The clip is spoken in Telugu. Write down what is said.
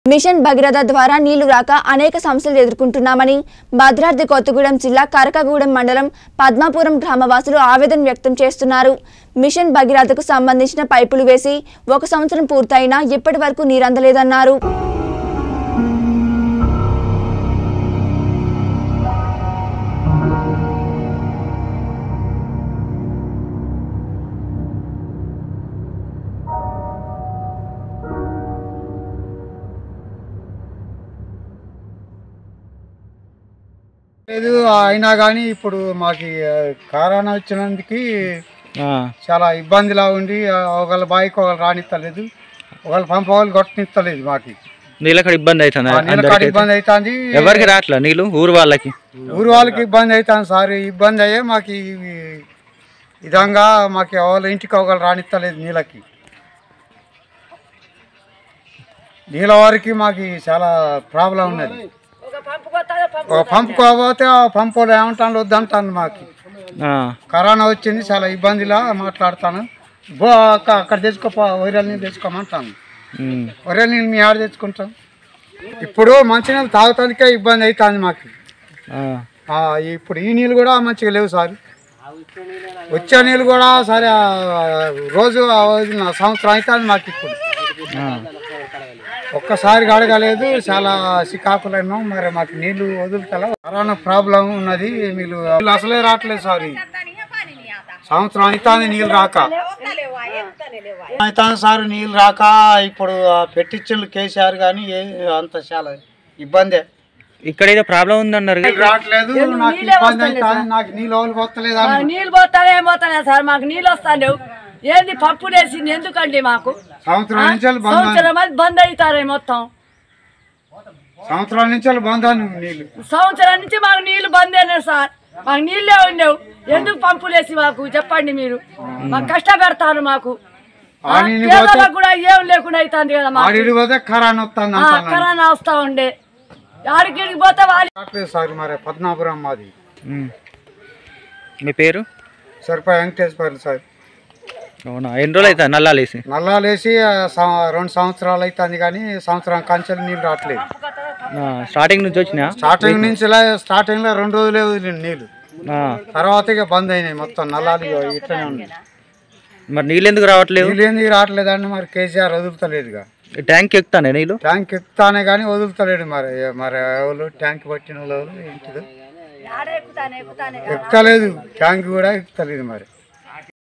మిషన్ భగీరథ ద్వారా నీళ్లు రాక అనేక సమస్యలు ఎదుర్కొంటున్నామని భద్రాద్రి కొత్తగూడెం జిల్లా కరకగూడెం మండలం పద్మాపురం గ్రామవాసులు ఆవేదన వ్యక్తం చేస్తున్నారు మిషన్ భగీరథకు సంబంధించిన పైపులు వేసి ఒక సంవత్సరం పూర్తయినా ఇప్పటి వరకు నీరందలేదన్నారు లేదు అయినా కానీ ఇప్పుడు మాకు ఈ, కరోనా వచ్చినందుకు ఆ, చాలా ఇబ్బందిలా ఉండి ఆ, ఒకళ్ళ బాయికి ఒకళ్ళు రానిత్తలేదు ఒకళ్ళు పంప వాళ్ళు కొట్టనిత్తలేదు మాకు నీళ్ళకి ఇబ్బంది అవుతుంది ఆ నీళ్ళ కాడ ఇబ్బంది అవుతుంది ఎవరికి రావట్లే నీళ్ళు ఊరు వాళ్ళకి ఊరు వాళ్ళకి ఇబ్బంది అవుతుంది సార్ ఇబ్బంది అయ్యే మాకు ఈ ఈ విధంగా మాకు ఎవరు ఇంటికి ఒకళ్ళు రానిత్తలేదు నీళ్ళకి నీళ్ళ వారికి మాకు చాలా ప్రాబ్లం ఉన్నది ఒక పంపు కోకపోతే ఆ పంపులో ఏమంటాను వద్దంటాను మాకు ఆ, కరోనా వచ్చింది చాలా ఇబ్బందిలా మాట్లాడతాను బో అక్క- అక్కడ తెచ్చుకోపో ఒరియల్ నీళ్ళు తెచ్చుకోమంటాను ఉమ్, ఒరియల్ నీళ్ళు మీ ఆడ తెచ్చుకుంటాం ఇప్పుడు మంచినీళ్ళు తాగటానికే ఇబ్బంది అవుతుంది మాకు ఆ, ఆ, ఇప్పుడు ఈ నీళ్ళు కూడా మంచిగా లేవు సార్ వచ్చే నీళ్ళు కూడా సరే ఆ, రోజు ఆ వదిలిన సంవత్సరం అవుతుంది మాకు ఇప్పుడు ఆ. ఒక్కసారి అడగలేదు చాలా సికాకులైనా మరి మాకు నీళ్లు వదులుతలా కరోనా ప్రాబ్లం ఉన్నది మీరు నీళ్ళు అసలే రావట్లేదు సార్ సంవత్సరం అవుతుంది నీళ్ళు రాక అవుతుంది సార్ నీళ్ళు రాక ఇప్పుడు ఆ పెట్టించిన కేసీఆర్ కానీ ఏ- అంత చాలా ఇబ్బందే ఇక్కడ ఏదో ప్రాబ్లం ఉందన్నారు నీళ్ళు రావట్లేదు నాకు ఇబ్బంది అవుతుంది నాకు నీళ్ళు ఎవరికి వస్తలేదు అని నీళ్ళు పోతానే పోతానే సార్ మాకు నీళ్ళు వస్తాలేవు ఏంది పప్పు వేసింది ఎందుకండి మాకు సంవత్సరం నుంచి బంద్ సంవత్సరం అది బంద్ అవుతారే మొత్తం సంవత్సరాల నుంచి బంద్ అని నీళ్ళు సంవత్సరం నుంచి మాకు నీళ్లు బంద్ అయినాయి సార్ మాకు నీళ్ళే ఉండేవు ఎందుకు పంపులు వేసి మాకు చెప్పండి మీరు మాకు కష్టపెడతారు మాకు ఆ నీళ్ళు పేదలకు కూడా ఏం లేకుండా అవుతుంది కదా మాకు ఆడికి పోతే కరోనా వస్తుంది ఆ, అంటున్నాను కరోనా వస్తా ఉండే ఆడికి పోతే వాళ్ళు రావట్లేదు సార్ మరి పద్మాపురం మాది ఉమ్. మీ పేరు సరిపోయి వెంకటేశ్వర్లు సార్ అవునా ఎన్ని రోజులు అవుతుంది నల్లాలు వేసి నల్లాలేసి ఆ, సం- రెండు సంవత్సరాలు అవుతుంది కానీ సంవత్సరం కంచెలు నీళ్ళు రావట్లేదు ఆ, స్టార్టింగ్ నుంచి వచ్చినా స్టార్టింగ్ నుంచి ఇలా- స్టార్టింగ్ లో రెండు రోజులే వదిలింది నీళ్ళు ఆ, తర్వాత ఇక బంద్ అయినాయి మొత్తం నల్లాలు ఇగో ఇట్లనే ఉన్నాయి మరి నీళ్ళు ఎందుకు రావట్లేవు నీళ్ళు ఎందుకు రావట్లేదండి మరి కేసీఆర్ వదులుతలేదుగా ట్యాంక్ ఎక్కుతానే నీళ్ళు ట్యాంక్ ఎక్కుతానే కానీ వదులుతలేడు మరి మరి ఎవరు ట్యాంక్ పట్టిన వాళ్ళు ఎవరు ఏంటిదో ఎక్కుతలేదు ట్యాంక్ కూడా ఎక్కుతలేదు మరి